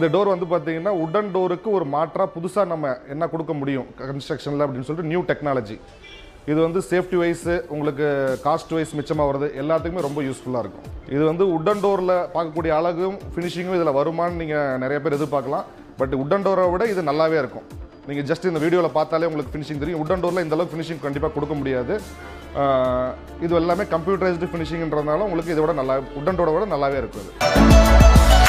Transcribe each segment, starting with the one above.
இந்த டோர் வந்து பார்த்தீங்கன்னா உடன் டோருக்கு ஒரு மாற்றாக புதுசாக நம்ம என்ன கொடுக்க முடியும் கன்ஸ்ட்ரக்ஷனில் அப்படின்னு சொல்லிட்டு நியூ டெக்னாலஜி இது வந்து சேஃப்டி வைஸு உங்களுக்கு காஸ்ட் வைஸ் மிச்சமாக வருது எல்லாத்துக்குமே ரொம்ப யூஸ்ஃபுல்லாக இருக்கும் இது வந்து உடன் டோரில் பார்க்கக்கூடிய அழகும் ஃபினிஷிங்கும் இதில் வருமான்னு நீங்கள் நிறைய பேர் எதிர்பார்க்கலாம் பட் உடன் டோரை விட இது நல்லாவே இருக்கும் நீங்கள் ஜஸ்ட் இந்த வீடியோவில் பார்த்தாலே உங்களுக்கு ஃபினிஷிங் தெரியும் உடன் டோரில் இந்த அளவுக்கு ஃபினிஷிங் கண்டிப்பாக கொடுக்க முடியாது ஆஹ் இது எல்லாமே கம்ப்யூட்டரைஸ்டு ஃபினிஷிங்ன்றதுனால உங்களுக்கு இதை விட நல்லா உடன் டோரை விட நல்லாவே இருக்கும் இது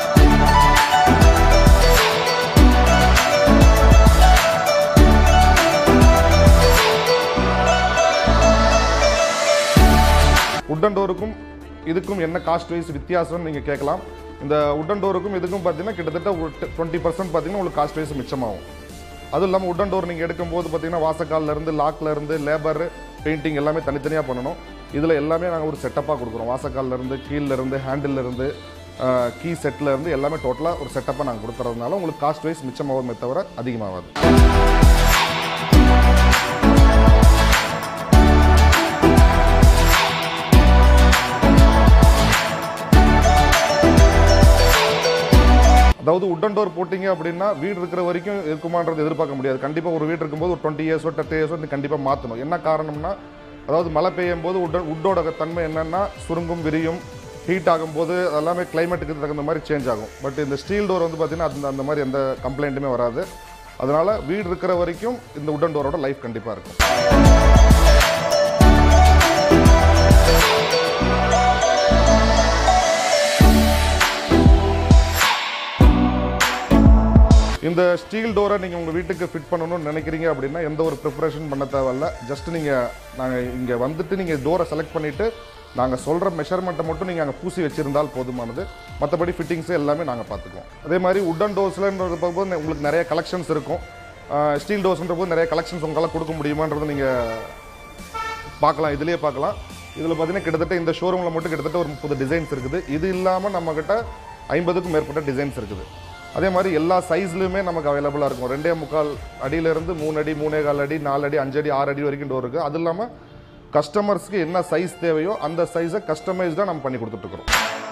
உட்டன் டோருக்கும் இதுக்கும் என்ன காஸ்ட் வைஸ் வித்தியாசம்னு நீங்கள் கேட்கலாம் இந்த உட்டன் டோருக்கும் இதுக்கும் பார்த்தீங்கன்னா கிட்டத்தட்ட டுவெண்ட்டி பர்சன்ட் பார்த்தீங்கன்னா உங்களுக்கு காஸ்ட் வைஸ் மிச்சமாகும் அதுவும் இல்லாமல் உட்டன் டோர் நீங்கள் எடுக்கும்போது பார்த்தீங்கன்னா வாசக்கால்ல இருந்து லாக்ல இருந்து லேபர் பெயிண்டிங் எல்லாமே தனித்தனியாக பண்ணணும் இதில் எல்லாமே நாங்கள் ஒரு செட்டப்பாக கொடுக்குறோம் வாசக்கால்ல இருந்து கீழ இருந்து ஹேண்டில் இருந்து கீ செட்டில் இருந்து எல்லாமே டோட்டலாக ஒரு செட்டப்பாக நாங்கள் கொடுத்துறதுனால உங்களுக்கு காஸ்ட் வைஸ் மிச்சமாகுமே தவிர அதிகமாகாது அதாவது உட்டன் டோர் போட்டிங்க அப்படின்னா வீடு இருக்கிற வரைக்கும் இருக்குமான்றது எதிர்பார்க்க முடியாது கண்டிப்பாக ஒரு வீடு இருக்கும்போது ஒரு டுவெண்ட்டி இயர்ஸோ தேர்ட்டி இயர்ஸோ நீ கண்டிப்பாக மாற்றணும் என்ன காரணம்னா அதாவது மழை பெய்யும் போது உடன் உட்டோட தன்மை என்னன்னா சுருங்கும் விரியும் ஹீட் ஆகும்போது எல்லாமே கிளைமேட்டுக்கு தகுந்த மாதிரி சேஞ்ச் ஆகும் பட் இந்த ஸ்டீல் டோர் வந்து பார்த்தீங்கன்னா அந்த அந்த மாதிரி எந்த கம்ப்ளைண்ட்டுமே வராது அதனால வீடு இருக்கிற வரைக்கும் இந்த உட்டன் டோரோட லைஃப் கண்டிப்பாக இருக்கும் இந்த ஸ்டீல் டோரை நீங்கள் உங்கள் வீட்டுக்கு ஃபிட் பண்ணணும்னு நினைக்கிறீங்க அப்படின்னா எந்த ஒரு ப்ரிப்பரேஷன் பண்ண தேவையில்ல ஜஸ்ட் நீங்கள் நாங்கள் இங்கே வந்துட்டு நீங்கள் டோரை செலக்ட் பண்ணிவிட்டு நாங்கள் சொல்கிற மெஷர்மெண்ட்டை மட்டும் நீங்கள் அங்கே பூசி வச்சிருந்தால் போதுமானது மற்றபடி ஃபிட்டிங்ஸ் எல்லாமே நாங்கள் பார்த்துக்குவோம் அதே மாதிரி உட்டன் டோர்ஸ்லன்றது பார்க்கும்போது உங்களுக்கு நிறைய கலெக்ஷன்ஸ் இருக்கும் ஸ்டீல் டோர்ஸ்ன்ற போது நிறைய கலெக்ஷன்ஸ் உங்களால் கொடுக்க முடியுமான்றதை நீங்கள் பார்க்கலாம் இதுலேயே பார்க்கலாம் இதில் பார்த்தீங்கன்னா கிட்டத்தட்ட இந்த ஷோரூமில் மட்டும் கிட்டத்தட்ட ஒரு முப்பது டிசைன்ஸ் இருக்குது இது இல்லாமல் நம்மக்கிட்ட ஐம்பதுக்கும் மேற்பட்ட டிசைன்ஸ் இருக்குது அதே மாதிரி எல்லா சைஸ்லையுமே நமக்கு அவைலபிளாக இருக்கும் ரெண்டே முக்கால் அடியிலேருந்து மூணு அடி மூணே கால் அடி நாலு அடி அஞ்சு அடி ஆறு அடி வரைக்கும் டோர் இருக்குது அது இல்லாமல் கஸ்டமர்ஸ்க்கு என்ன சைஸ் தேவையோ அந்த சைஸை கஸ்டமைஸ்டாக நம்ம பண்ணி கொடுத்துட்ருக்குறோம்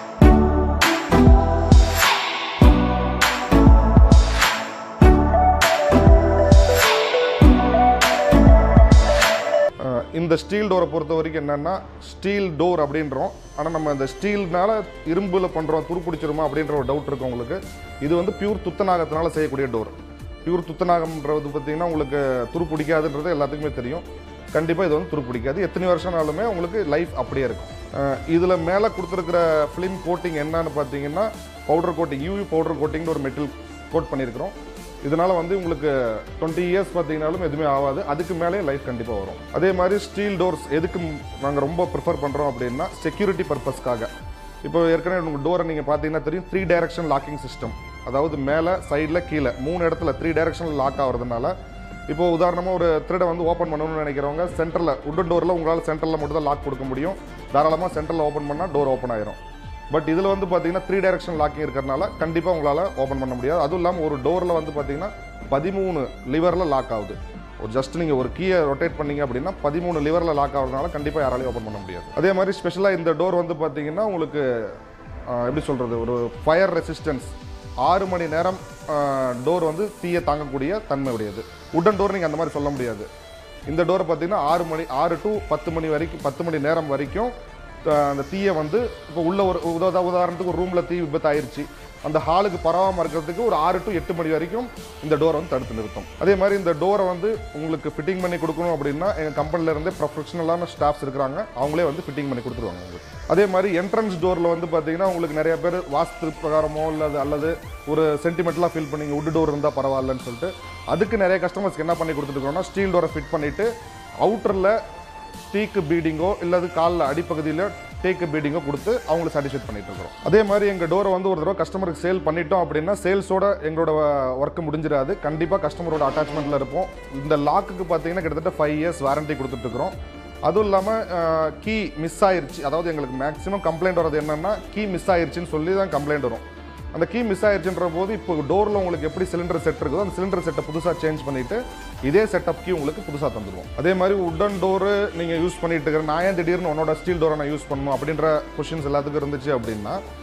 அஹ் இந்த ஸ்டீல் டோரை பொறுத்த வரைக்கும் என்னன்னா ஸ்டீல் டோர் அப்படின்றோம் ஆனால் நம்ம இந்த ஸ்டீல்னால இரும்பில் பண்ணுறோம் துருப்பிடிச்சிருமா அப்படின்ற ஒரு டவுட் இருக்கு உங்களுக்கு இது வந்து பியூர் துத்தநாகத்தினால செய்யக்கூடிய டோர் பியூர் துத்தநாகம்ன்றது பார்த்தீங்கன்னா உங்களுக்கு துருப்பிடிக்காதுன்றது எல்லாத்துக்குமே தெரியும் கண்டிப்பாக இது வந்து துருப்பிடிக்காது எத்தனை வருஷம்னாலுமே உங்களுக்கு லைஃப் அப்படியே இருக்கும் இதில் மேலே கொடுத்துருக்கிற ஃபிலிம் கோட்டிங் என்னன்னு பார்த்தீங்கன்னா பவுடர் கோட்டிங் யூவி பவுடர் கோட்டிங்னு ஒரு மெட்டீரியல் கோட் பண்ணியிருக்கிறோம் இதனால வந்து உங்களுக்கு டுவெண்ட்டி இயர்ஸ் பார்த்தீங்கனாலும் எதுவுமே ஆகாது அதுக்கு மேலே லைஃப் கண்டிப்பாக வரும் அதே மாதிரி ஸ்டீல் டோர்ஸ் எதுக்கு நாங்கள் ரொம்ப ப்ரிஃபர் பண்ணுறோம் அப்படின்னா செக்யூரிட்டி பர்பஸ்க்காக இப்போ ஏற்கனவே உங்கள் டோரை நீங்கள் பார்த்தீங்கன்னா தெரியும் த்ரீ டைரக்ஷன் லாக்கிங் சிஸ்டம் அதாவது மேலே சைடில் கீழே மூணு இடத்துல த்ரீ டைரக்ஷனில் லாக் ஆகிறதுனால இப்போ உதாரணமாக ஒரு திருடை வந்து ஓப்பன் பண்ணணும்னு நினைக்கிறவங்க சென்டரில் உட்டன் டோரில் உங்களால் சென்டரில் மட்டும் தான் லாக் கொடுக்க முடியும் தாராளமாக சென்டரில் ஓப்பன் பண்ணால் டோர் ஓப்பன் ஆயிரும் பட் இதில் வந்து பார்த்தீங்கன்னா த்ரீ டைரக்ஷன் லாக்கிங் இருக்கிறனால கண்டிப்பாக உங்களால் ஓப்பன் பண்ண முடியாது அதுவும் இல்லாமல் ஒரு டோரில் வந்து பார்த்தீங்கன்னா பதிமூணு லிவரில் லாக் ஆகுது ஒரு ஜஸ்ட் நீங்கள் ஒரு கீயை ரொட்டேட் பண்ணீங்க அப்படின்னா பதிமூணு லிவரில் லாக் ஆகிறதுனால கண்டிப்பாக யாராலையும் ஓப்பன் பண்ண முடியாது அதே மாதிரி ஸ்பெஷலாக இந்த டோர் வந்து பார்த்தீங்கன்னா உங்களுக்கு ஆஹ், எப்படி சொல்கிறது ஒரு ஃபயர் ரெசிஸ்டன்ஸ் ஆறு மணி நேரம் டோர் வந்து தீயை தாங்கக்கூடிய தன்மை உடையது உட்டன் டோர் நீங்கள் அந்த மாதிரி சொல்ல முடியாது இந்த டோரை பார்த்தீங்கன்னா ஆறு மணி ஆறு டு பத்து மணி வரைக்கும் பத்து மணி நேரம் வரைக்கும் அஹ், அந்த தீயை வந்து இப்போ உள்ள ஒரு உதா உதாரணத்துக்கு ஒரு ரூமில் தீ விபத்து ஆயிருச்சு அந்த ஹாலுக்கு பரவாமல் இருக்கிறதுக்கு ஒரு ஆறு டு எட்டு மணி வரைக்கும் இந்த டோரை வந்து தடுத்து நிறுத்தும் அதே மாதிரி இந்த டோரை வந்து உங்களுக்கு ஃபிட்டிங் பண்ணி கொடுக்கணும் அப்படின்னா எங்கள் கம்பெனில இருந்தே ப்ரொஃபஷனலான ஸ்டாஃப்ஸ் இருக்கிறாங்க அவங்களே வந்து ஃபிட்டிங் பண்ணி கொடுத்துருவாங்க உங்களுக்கு அதே மாதிரி என்ட்ரன்ஸ் டோரில் வந்து பார்த்தீங்கன்னா உங்களுக்கு நிறைய பேர் வாஸ்து பிரகாரமோ அல்லது அல்லது ஒரு சென்டிமெண்டலாக ஃபீல் பண்ணி உட்டு டோர் இருந்தால் பரவாயில்லன்னு சொல்லிட்டு அதுக்கு நிறைய கஸ்டமர்ஸ்க்கு என்ன பண்ணி கொடுத்துருக்கோம்னா ஸ்டீல் டோரை ஃபிட் பண்ணிவிட்டு அவுட்டரில் டீக்கு பீடிங்கோ இல்லது காலில் அடிப்பகுதியில் டேக்கு பீடிங்கோ கொடுத்து அவங்களை சாட்டிஸ்ஃபைட் பண்ணிட்டு இருக்கிறோம் அதே மாதிரி எங்கள் டோரை வந்து ஒரு தடவை கஸ்டமருக்கு சேல் பண்ணிட்டோம் அப்படின்னா சேல்ஸோட எங்களோட ஒர்க் முடிஞ்சிடாது கண்டிப்பாக கஸ்டமரோட அட்டாச்மெண்ட்டில் இருப்போம் இந்த லாக்குக்கு பார்த்தீங்கன்னா கிட்டத்தட்ட ஃபைவ் இயர்ஸ் வாரண்டி கொடுத்துட்ருக்குறோம் அதுவும் இல்லாமல் கீ மிஸ் ஆயிருச்சு அதாவது எங்களுக்கு மேக்ஸிமம் கம்ப்ளைண்ட் வர்றது என்னன்னா கீ மிஸ் ஆயிருச்சுன்னு சொல்லி தான் கம்ப்ளைண்ட் வரும் அந்த கீ மிஸ் ஆயிருச்சுன்ற போது இப்போ டோரில் உங்களுக்கு எப்படி சிலிண்டர் செட் இருக்குதோ அந்த சிலிண்டர் செட்டை புதுசாக சேஞ்ச் பண்ணிட்டு இதே செட்டப் கீ உங்களுக்கு புதுசாக தந்துடுவோம் அதே மாதிரி உட்டன் டோரு நீங்கள் யூஸ் பண்ணிட்டு இருக்கிற நான் ஏன் திடீர்னு உன்னோட ஸ்டீல் டோரை நான் யூஸ் பண்ணணும் அப்படின்ற கொஷின்ஸ் எல்லாத்துக்கும் இருந்துச்சு அப்படின்னா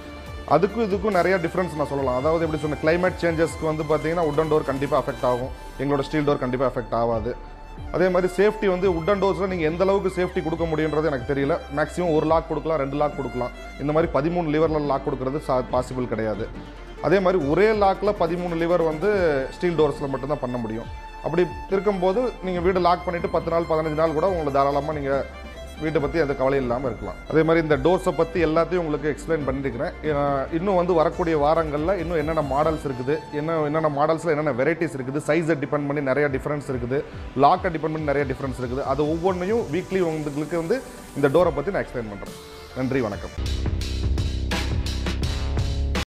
அதுக்கும் இதுக்கும் நிறைய டிஃப்ரென்ஸ் நான் சொல்லலாம் அதாவது எப்படி சொன்ன climate சேஞ்சஸ்க்கு வந்து பார்த்தீங்கன்னா உட்டன் டோர் கண்டிப்பாக அஃபெக்ட் ஆகும் எங்களோட ஸ்டீல் டோர் கண்டிப்பாக அஃபெக்ட் ஆகாது அதே மாதிரி சேஃப்டி வந்து உட்டன் டோர்ஸில் நீங்கள் எந்த அளவுக்கு சேஃப்டி கொடுக்க முடியுன்றது எனக்கு தெரியல மேக்ஸிமம் ஒரு லாக் கொடுக்கலாம் ரெண்டு லாக் கொடுக்கலாம் இந்த மாதிரி பதிமூணு லிவரில் லாக் கொடுக்கறது பாசிபிள் கிடையாது அதே மாதிரி ஒரே லாக்கில் பதிமூணு லிவர் வந்து ஸ்டீல் டோர்ஸில் மட்டும்தான் பண்ண முடியும் அப்படி இருக்கும்போது நீங்கள் வீடு லாக் பண்ணிவிட்டு பத்து நாள் பதினஞ்சு நாள் கூட உங்களை தாராளமாக நீங்கள் வீட்டை பற்றி எந்த கவலையும் இல்லாமல் இருக்கலாம் அதே மாதிரி இந்த டோர்ஸை பற்றி எல்லாத்தையும் உங்களுக்கு எக்ஸ்பிளைன் பண்ணியிருக்கிறேன் அஹ் இன்னும் வந்து வரக்கூடிய வாரங்களில் இன்னும் என்னென்ன மாடல்ஸ் இருக்குது என்ன என்னென்ன மாடல்ஸில் என்னென்ன வெரைட்டிஸ் இருக்குது சைஸை டிபெண்ட் பண்ணி நிறைய டிஃப்ரென்ஸ் இருக்குது லாக்கை டிபெண்ட் பண்ணி நிறைய டிஃப்ரென்ஸ் இருக்குது அது ஒவ்வொன்றையும் வீக்லி உங்களுக்கு வந்து இந்த டோரை பற்றி நான் எக்ஸ்பிளைன் பண்ணுறேன் நன்றி வணக்கம்